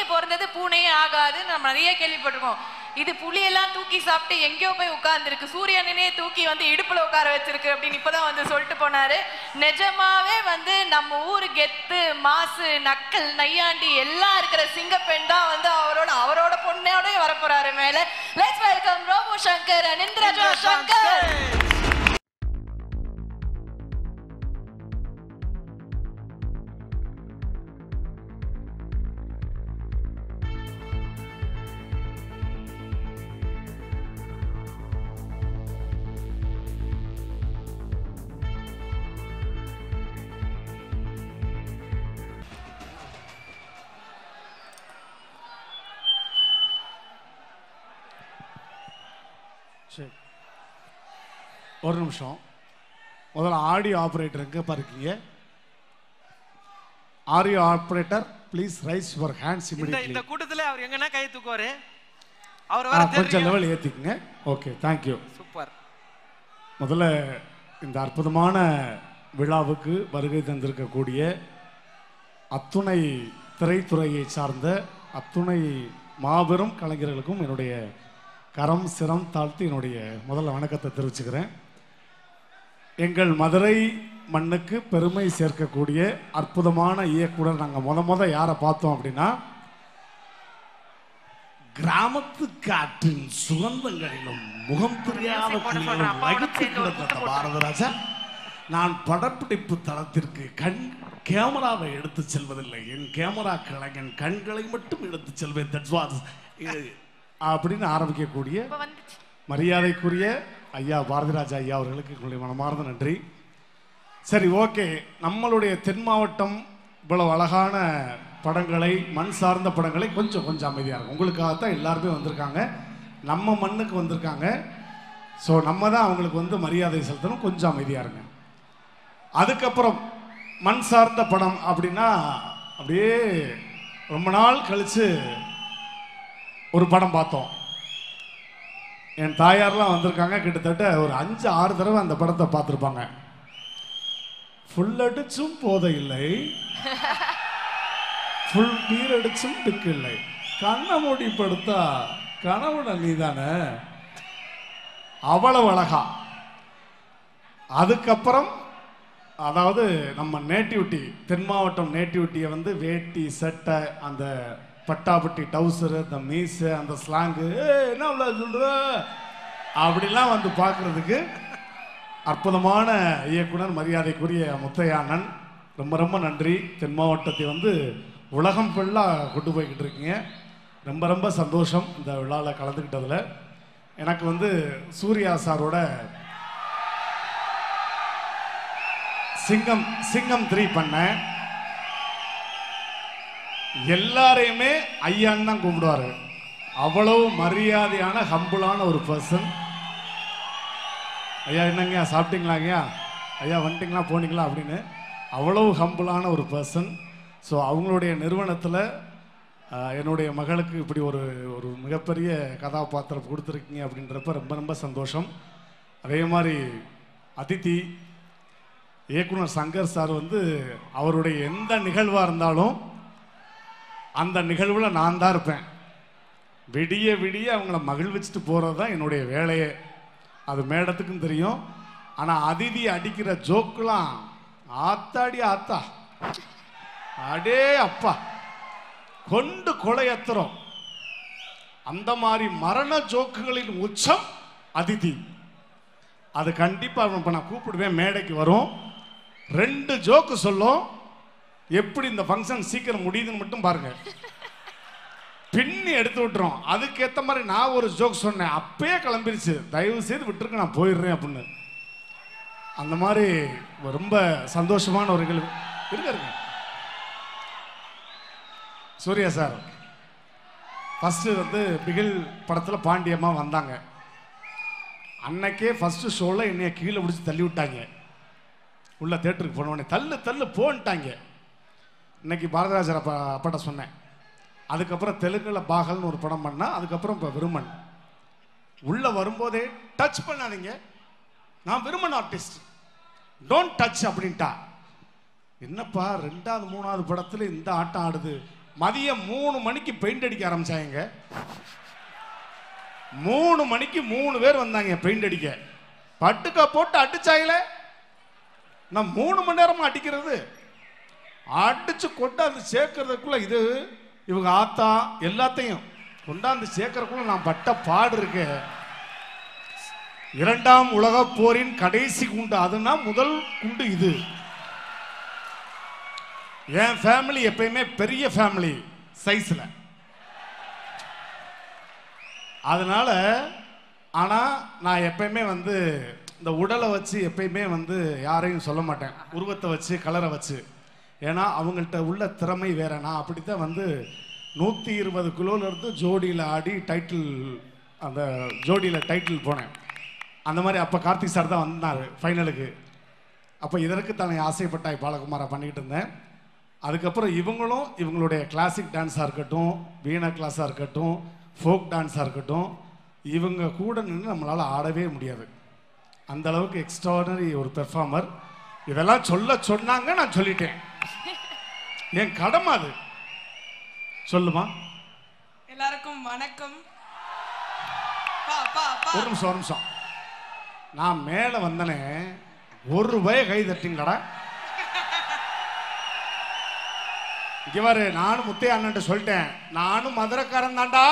பூனைக்கு பிறந்தது பூனையே ஆகாதுன்னு நம்ம நிறைய கேள்விப்பட்டிருக்கோம் இது புலியெல்லாம் தூக்கி சாப்பிட்டு எங்கேயோ போய் உட்கார்ந்துருக்கு சூரியனனே தூக்கி வந்து இடுப்புல உட்கார வச்சிருக்கு அப்படின்னு இப்பதான் வந்து சொல்லிட்டு போனாரு நிஜமாவே வந்து நம்ம ஊர் கெத்து மாசு நக்கல் நையாண்டி எல்லாம் இருக்கிற சிங்கப்பெண் தான் வந்து அவரோட அவரோட பொண்ணோட வரப்போறாரு மேல let's welcome Robo Shankar and Indraja Shankar சரி ஒரு நிமிஷம் முதல்ல ஆடியோ ஆப்ரேட்டர் எங்கே பாருக்கீங்க audio operator please raise your hands இந்த இமிடியட்லி இந்த கூட்டத்துல அவர் எங்கன்னா கை தூக்குவாரு அவர் வர கொஞ்சம் தெரியும் லெவல் ஏற்றிக்குங்க ஓகே தேங்க்யூ சூப்பர் முதல்ல இந்த அற்புதமான விழாவுக்கு வருகை தந்திருக்கக்கூடிய அத்துணை திரைத்துறையை சார்ந்த அத்துணை மாபெரும் கலைஞர்களுக்கும் என்னுடைய கரம் சிரம் தாழ்த்தி என்னுடைய முதல்ல வணக்கத்தை தெரிவிச்சுக்கிறேன் எங்கள் மதுரை மண்ணுக்கு பெருமை சேர்க்கக்கூடிய அற்புதமான இயக்குனர் நாங்கள் முத முத யாரை பார்த்தோம் அப்படின்னா கிராமத்து காற்றின் சுகந்தங்களிலும் முகம் தெரியாத புள்ளிகளும் வகித்து கிடந்த அந்த பாரதராஜா நான் படப்பிடிப்பு தளத்திற்கு கண் கேமராவை எடுத்து செல்வதில்லை என் கேமரா கலைஞன் கண்களை மட்டும் எடுத்து செல்வேன் தட்ஸ் வாட் அப்படின்னு ஆரம்பிக்கக்கூடிய இப்ப வந்துச்சு மரியாதைக்குரிய ஐயா பாரதிராஜா ஐயா அவர்களுக்கு எங்களுடைய மனமார்ந்த நன்றி சரி ஓகே நம்மளுடைய தென் மாவட்டம் இவ்வளவு அழகான படங்களை மண் சார்ந்த படங்களை கொஞ்சம் கொஞ்சம் அமைதியாக இருக்கும் உங்களுக்காகத்தான் எல்லாருமே வந்திருக்காங்க நம்ம மண்ணுக்கு வந்திருக்காங்க ஸோ நம்ம தான் அவங்களுக்கு வந்து மரியாதை செலுத்தணும் கொஞ்சம் அமைதியாக இருங்க அதுக்கப்புறம் மண் சார்ந்த படம் அப்படின்னா அப்படியே ரொம்ப நாள் கழிச்சு ஒரு படம் பார்த்தோம் என் தாயார்லாம் வந்திருக்காங்க கிட்டத்தட்ட ஒரு அஞ்சு ஆறு தடவை அந்த படத்தை பார்த்துருப்பாங்க ஃபுல் அடிச்சும் போதை இல்லை ஃபுல் பீர் அடிச்சும் திக்கு இல்லை கண்ணை மூடி படுத்தா கனவுல நீதானே அவ்வளவு அழகா அதுக்கப்புறம் அதாவது நம்ம நேட்டிவிட்டி தென் மாவட்டம் நேட்டிவிட்டியை வந்து வேட்டி சட்டை அந்த பட்டாபட்டி டவுசரு அந்த மீஸு அந்த ஸ்லாங்கு என்ன உள்ள சொல்ற அப்படிலாம் வந்து பார்க்கறதுக்கு அற்புதமான இயக்குனர் மரியாதைக்குரிய முத்தையானன் ரொம்ப ரொம்ப நன்றி தென் மாவட்டத்தை வந்து உலகம் ஃபுல்லாக கொண்டு போய்கிட்டு இருக்கீங்க ரொம்ப ரொம்ப சந்தோஷம் இந்த விழாவில் கலந்துக்கிட்டதில் எனக்கு வந்து சூர்யா சாரோட சிங்கம் சிங்கம் த்ரீ பண்ணேன் எல்லாரையுமே ஐயான்னு தான் கூப்பிடுவாரு அவ்வளவு மரியாதையான ஹம்புளான ஒரு பர்சன் ஐயா என்னங்கய்யா சாப்பிட்டீங்களா ஐயா ஐயா வந்துட்டீங்களா போனீங்களா அப்படின்னு அவ்வளவு ஹம்புளான ஒரு பர்சன் ஸோ அவங்களுடைய நிறுவனத்தில் என்னுடைய மகளுக்கு இப்படி ஒரு ஒரு மிகப்பெரிய கதாபாத்திரம் கொடுத்துருக்கீங்க அப்படின்றப்ப ரொம்ப ரொம்ப சந்தோஷம் அதே மாதிரி அதித்தி இயக்குனர் சங்கர் சார் வந்து அவருடைய எந்த நிகழ்வாக இருந்தாலும் அந்த நிகழ்வில் நான் தான் இருப்பேன் விடிய விடிய அவங்கள மகிழ்விச்சுட்டு போகிறது தான் என்னுடைய வேலையே அது மேடத்துக்கும் தெரியும் ஆனால் அதிதி அடிக்கிற ஜோக்கெலாம் ஆத்தாடி ஆத்தா அடே அப்பா கொண்டு கொலையத்துறோம் அந்த மாதிரி மரண ஜோக்குகளின் உச்சம் அதிதி அது கண்டிப்பாக இப்போ நான் கூப்பிடுவேன் மேடைக்கு வரும் ரெண்டு ஜோக்கு சொல்லும் எப்படி இந்த ஃபங்க்ஷன் சீக்கிரம் முடியுதுன்னு மட்டும் பாருங்க பின்னி எடுத்து விட்டுரும் அதுக்கேற்ற மாதிரி நான் ஒரு ஜோக் சொன்னேன் அப்பயே கிளம்பிருச்சு தயவு செய்து விட்டுருங்க நான் போயிடுறேன் அப்படின்னு அந்த மாதிரி ரொம்ப சந்தோஷமான ஒரு நிகழ்வு இருங்க இருங்க சூர்யா சார் ஃபஸ்ட்டு வந்து பிகில் படத்தில் பாண்டியம்மா வந்தாங்க அன்னைக்கே ஃபஸ்ட்டு ஷோவில் என்னைய கீழே பிடிச்சி தள்ளி விட்டாங்க உள்ள தேட்டருக்கு போனோடனே தள்ளு தள்ளு போன்ட்டாங்க இன்னைக்கு பாரதராஜர் அப்பா அப்பாட்ட சொன்னேன் அதுக்கப்புறம் தெலுங்கில் பாகல்னு ஒரு படம் பண்ணா அதுக்கப்புறம் இப்போ விருமன் உள்ள வரும்போதே டச் பண்ணாதீங்க நான் விருமன் ஆர்டிஸ்ட் டோன்ட் டச் அப்படின்ட்டா என்னப்பா ரெண்டாவது மூணாவது படத்துல இந்த ஆட்டம் ஆடுது மதியம் மூணு மணிக்கு பெயிண்ட் அடிக்க ஆரம்பிச்சாங்க மூணு மணிக்கு மூணு பேர் வந்தாங்க பெயிண்ட் அடிக்க பட்டுக்க போட்டு அடிச்சாங்களே நான் மூணு மணி நேரமா அடிக்கிறது அடிச்சு கொண்டாந்து சேர்க்கறதுக்குள்ள இது இவங்க ஆத்தா எல்லாத்தையும் கொண்டாந்து சேர்க்கறதுக்குள்ள நான் பட்ட பாடு இருக்கு இரண்டாம் உலகப் போரின் கடைசி குண்டு அதுனா முதல் குண்டு இது என் ஃபேமிலி எப்பயுமே பெரிய ஃபேமிலி சைஸ்ல அதனால ஆனா நான் எப்பயுமே வந்து இந்த உடலை வச்சு எப்பயுமே வந்து யாரையும் சொல்ல மாட்டேன் உருவத்தை வச்சு கலரை வச்சு ஏன்னா அவங்கள்ட்ட உள்ள திறமை வேற நான் அப்படித்தான் வந்து நூற்றி இருபது கிலோல இருந்து ஜோடியில் ஆடி டைட்டில் அந்த ஜோடியில் டைட்டில் போனேன் அந்த மாதிரி அப்போ கார்த்திக் சார் தான் வந்தார் ஃபைனலுக்கு அப்போ இதற்கு தானே ஆசைப்பட்டாய் பாலகுமாரா பண்ணிக்கிட்டு இருந்தேன் அதுக்கப்புறம் இவங்களும் இவங்களுடைய கிளாசிக் டான்ஸாக இருக்கட்டும் வீணா கிளாஸாக இருக்கட்டும் ஃபோக் டான்ஸாக இருக்கட்டும் இவங்க கூட நின்று நம்மளால் ஆடவே முடியாது அந்த அளவுக்கு எக்ஸ்ட்ராடனரி ஒரு பெர்ஃபார்மர் இதெல்லாம் சொல்ல சொன்னாங்க நான் சொல்லிட்டேன் என் கடமை அது சொல்லுமா எல்லாருக்கும் வணக்கம் பா பா பா ஒரு நிமிஷம் ஒரு நிமிஷம் நான் மேலே வந்தனே ஒரு ரூபாய கை தட்டிங்களடா இங்க பாரு நானும் முத்தைய அண்ணன்ட்ட சொல்லிட்டேன் நானும் மதுரைக்காரன் தான்டா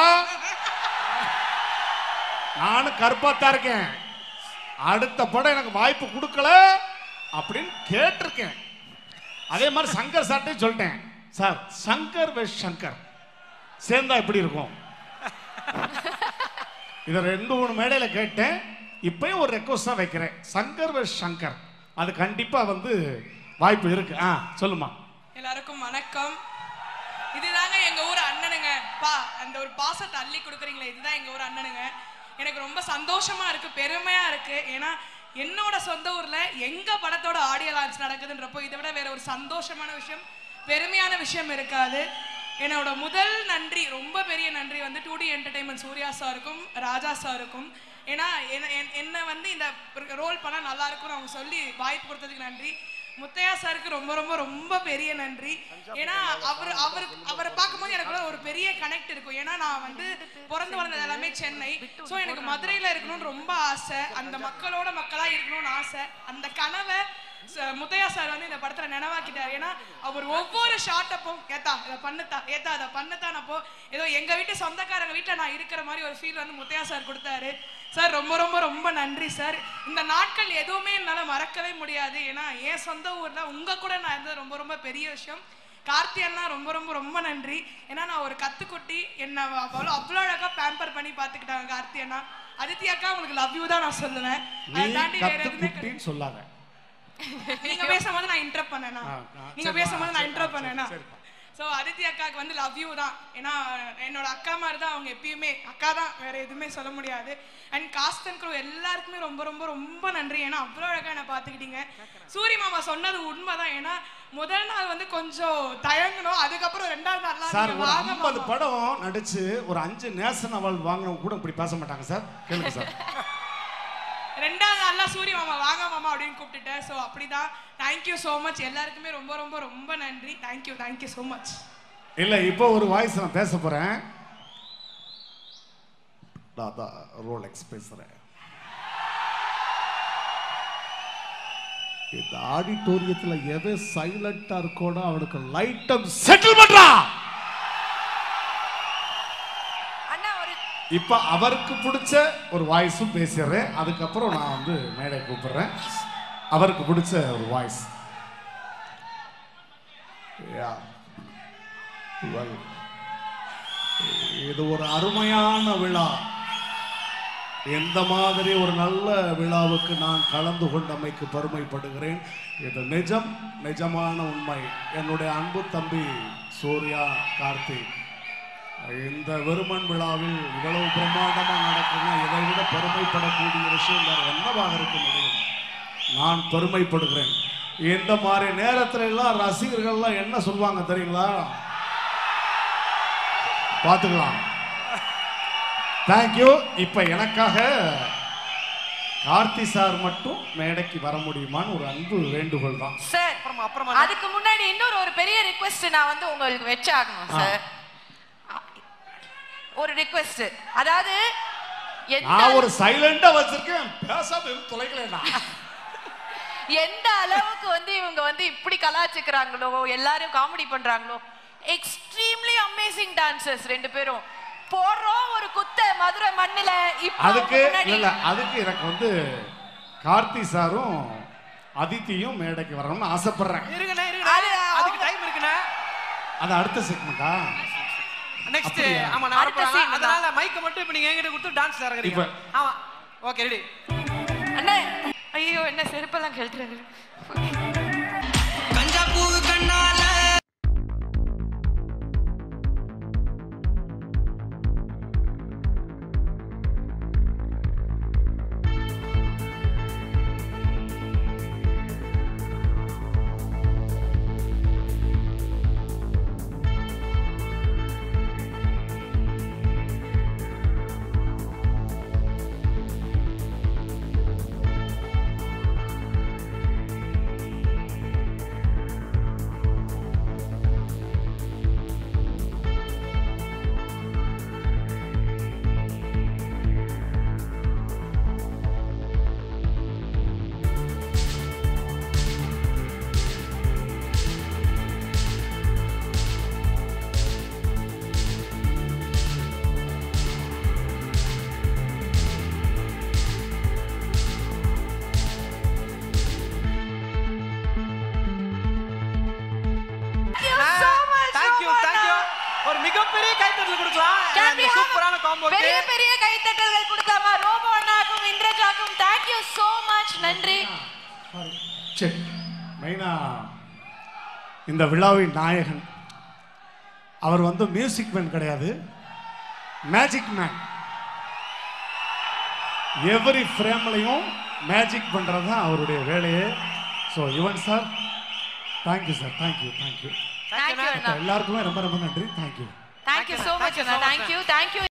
நானும் கருப்பாத்தான் இருக்கேன் அடுத்த படம் எனக்கு வாய்ப்பு கொடுக்கல அப்படின்னு கேட்டிருக்கேன் அதே மாதிரி சங்கர் சார்ட்டையும் சொல்லிட்டேன் சார் சங்கர் வெஸ் சங்கர் சேர்ந்தா எப்படி இருக்கும் இதை ரெண்டு மூணு மேடையில கேட்டேன் இப்பயும் ஒரு ரெக்வஸ்டா வைக்கிறேன் சங்கர் வெஸ் சங்கர் அது கண்டிப்பா வந்து வாய்ப்பு இருக்கு ஆ சொல்லுமா எல்லாருக்கும் வணக்கம் இதுதாங்க எங்க ஊர் அண்ணனுங்க பா அந்த ஒரு பாசத்தை அள்ளி கொடுக்குறீங்களே இதுதான் எங்க ஊர் அண்ணனுங்க எனக்கு ரொம்ப சந்தோஷமா இருக்கு பெருமையா இருக்கு ஏன்னா என்னோட சொந்த ஊர்ல எங்க படத்தோட ஆடியோ லான்ச் நடக்குதுன்றப்போ இதை விட வேற ஒரு சந்தோஷமான விஷயம் பெருமையான விஷயம் இருக்காது என்னோட முதல் நன்றி ரொம்ப பெரிய நன்றி வந்து டூ டி என்டர்டைன்மெண்ட் சூர்யா சாருக்கும் ராஜா சாருக்கும் ஏன்னா என்ன- என்ன- என்ன வந்து இந்த ரோல் பண்ணால் நல்லா இருக்கும்னு அவங்க சொல்லி வாய்ப்பு கொடுத்ததுக்கு நன்றி முத்தையா சாருக்கு ரொம்ப ரொம்ப ரொம்ப பெரிய நன்றி ஏன்னா அவர் அவர் அவரை பார்க்கும்போது எனக்கு ஒரு பெரிய கனெக்ட் இருக்கும் ஏன்னா நான் வந்து பிறந்து வளர்ந்தது எல்லாமே சென்னை ஸோ எனக்கு மதுரையில் இருக்கணும்னு ரொம்ப ஆசை அந்த மக்களோட மக்களா இருக்கணும்னு ஆசை அந்த கனவை ச- முத்தையா சார் வந்து இந்த படத்துல நினைவாக்கிட்டார் ஏன்னா அவர் ஒவ்வொரு ஷார்ட்டப்பும் ஏத்தா இதை பண்ணுத்தா ஏத்தா அதை பண்ணுத்தான் அப்போ ஏதோ எங்க வீட்டு சொந்தக்காரங்க வீட்டுல நான் இருக்கிற மாதிரி ஒரு ஃபீல் வந்து முத்தையா சார் கொடுத்தாரு சார் ரொம்ப ரொம்ப ரொம்ப நன்றி சார் இந்த நாட்கள் எதுவுமே என்னால மறக்கவே முடியாது ஏன்னா என் சொந்த ஊர்ல உங்க கூட நான் இருந்தது ரொம்ப ரொம்ப பெரிய விஷயம் கார்த்தி அண்ணா ரொம்ப ரொம்ப ரொம்ப நன்றி ஏன்னா நான் ஒரு கத்துக்குட்டி என்ன அவ்வளோ அவ்வளோ அழகா பேம்பர் பண்ணி பார்த்துக்கிட்டாங்க கார்த்தி அண்ணா அதித்தி அக்கா உங்களுக்கு லவ் யூ தான் நான் சொல்லுவேன் நீ அதை தாண்டி வேற கத்து எதுவுமே கிடையாது. குட்டின்னு சொல்லாத நீங்க பேசும்போது நான் இன்டரப்ட் பண்ணேனா ஆ, ஆ, நீங்க சரிப்பா, பேசும்போது நான் சரிப்பா, இன்டரப்ட் பண்ணேனா சரி, சரிப்பா. சோ அதித்தி அக்காக்கு வந்து லவ் யூ தான் ஏன்னா என்னோட அக்கா மாதிரி தான் அவங்க எப்பயுமே அக்கா தான் வேற எதுவுமே சொல்ல முடியாது அண்ட் காஸ்ட் அண்ட் க்ரூ எல்லாருக்குமே ரொம்ப ரொம்ப ரொம்ப நன்றி ஏன்னா அவ்வளோ அழகா என்ன பார்த்துக்கிட்டீங்க சூரி மாமா சொன்னது உண்மைதான் ஏன்னா முதல் நாள் வந்து கொஞ்சம் தயங்கணும் அதுக்கப்புறம் ரெண்டாவது நாள் சார் ஒரு ஐம்பது படம் நடிச்சு ஒரு அஞ்சு நேஷனல் அவார்டு வாங்கினவங்க கூட இப்படி பேச மாட்டாங்க சார் கேளுங்க சார் ரெண்டாவது நாள்ல சூரிய மாமா வாங்க மாமா அப்படின்னு கூப்பிட்டுட்டேன் ஸோ அப்படிதான் தேங்க்யூ ஸோ மச் எல்லாருக்குமே ரொம்ப ரொம்ப ரொம்ப நன்றி தேங்க்யூ தேங்க்யூ ஸோ மச் இல்ல இப்போ ஒரு வாய்ஸ் நான் பேச போறேன் தாதா ரோலெக்ஸ் பேசுறேன் இந்த ஆடிட்டோரியத்துல எவன் சைலண்டா இருக்கோனோ அவனுக்கு லைட்டா செட்டில் பண்றான் அண்ணா ஒரு இப்ப அவருக்கு பிடிச்ச ஒரு வாய்ஸும் பேசிடுறேன் அதுக்கப்புறம் நான் வந்து மேடை கூப்பிடுறேன் அவருக்கு பிடிச்ச ஒரு வாய்ஸ் இது ஒரு அருமையான விழா எந்த மாதிரி ஒரு நல்ல விழாவுக்கு நான் கலந்து கொண்டமைக்கு பெருமைப்படுகிறேன் இது நிஜம் நிஜமான உண்மை என்னுடைய அன்பு தம்பி சூர்யா கார்த்திக் இந்த வெறுமன் விழாவில் இவ்வளவு பிரம்மாண்டமா நடக்குன்னா இதை விட பெருமைப்படக்கூடிய விஷயம் வேற என்னவாக இருக்க முடியும் நான் பெருமைப்படுகிறேன் இந்த மாதிரி நேரத்துல எல்லாம் ரசிகர்கள்லாம் என்ன சொல்லுவாங்க தெரியுங்களா பார்த்துக்கலாம் தேங்க்யூ இப்ப எனக்காக கார்த்தி சார் மட்டும் மேடைக்கு வர முடியுமான்னு ஒரு அன்பு வேண்டுகோள் தான் சார் அப்புறமா அப்புறமா அதுக்கு முன்னாடி இன்னொரு ஒரு பெரிய ரிக்வெஸ்ட் நான் வந்து உங்களுக்கு வச்சாகணும் சார் ஒரு ரிக்வெஸ்ட் அதாவது எந்த நான் ஒரு சைலண்டா வச்சிருக்கேன் பேசாம இருந்து தொலைக்கலடா எந்த அளவுக்கு வந்து இவங்க வந்து இப்படி கலாச்சிக்கிறாங்களோ எல்லாரும் காமெடி பண்றாங்களோ எக்ஸ்ட்ரீம்லி அமேசிங் டான்சர்ஸ் ரெண்டு பேரும் போடுறோம் ஒரு குத்த மதுரை மண்ணுல இப்போ அதுக்கு அவங்க முன்னாடி- இல்ல அதுக்கு எனக்கு வந்து கார்த்தி சாரும் அதித்தியும் மேடைக்கு வரணும்னு ஆசைப்படுறேன் இருக்குண்ணே அது இருக்குண்ணே அதுக்கு அவங்க- டைம் இருக்குண்ணே அது அடுத்த செக்மெண்டா நெக்ஸ்ட் அப்படியா? ஆமா நான் அடுத்த வரப்போறேன் scene தான். அதனால மைக்க மட்டும் இப்போ நீங்க என்கிட்ட கொடுத்து டான்ஸ்ல இறங்குறீங்க இப்ப- ஆமா ஓகே ரெடி அண்ணே ஐயோ என்ன செருப்பெல்லாம் கழட்டுறாரு கஞ்சா பூவு கண்ணால தேங்க் யூ தேங்க் யூ ஒரு மிகப்பெரிய கைத்தட்டல் கொடுக்கலாம் Can இந்த we have சூப்பரான காம்போக்கு பெரிய பெரிய கைத்தட்டல்கள் கொடுக்கலாமா ரோபோ அண்ணாக்கும் இந்திரஜாக்கும் தேங்க்யூ சோ மச் நன்றி சரி மெயினா இந்த விழாவின் நாயகன் அவர் வந்து மியூசிக் மேன் கிடையாது மேஜிக் மேன் எவரி ஃப்ரேம்லையும் மேஜிக் பண்ணுறது தான் அவருடைய வேலையே so Yuvan sir thank you sir thank you thank you thank you அண்ணா எல்லாருக்குமே ரொம்ப ரொம்ப நன்றி தேங்க்யூ தேங்க்யூ சோ மச் அண்ணா தேங்க்யூ தேங்க்யூ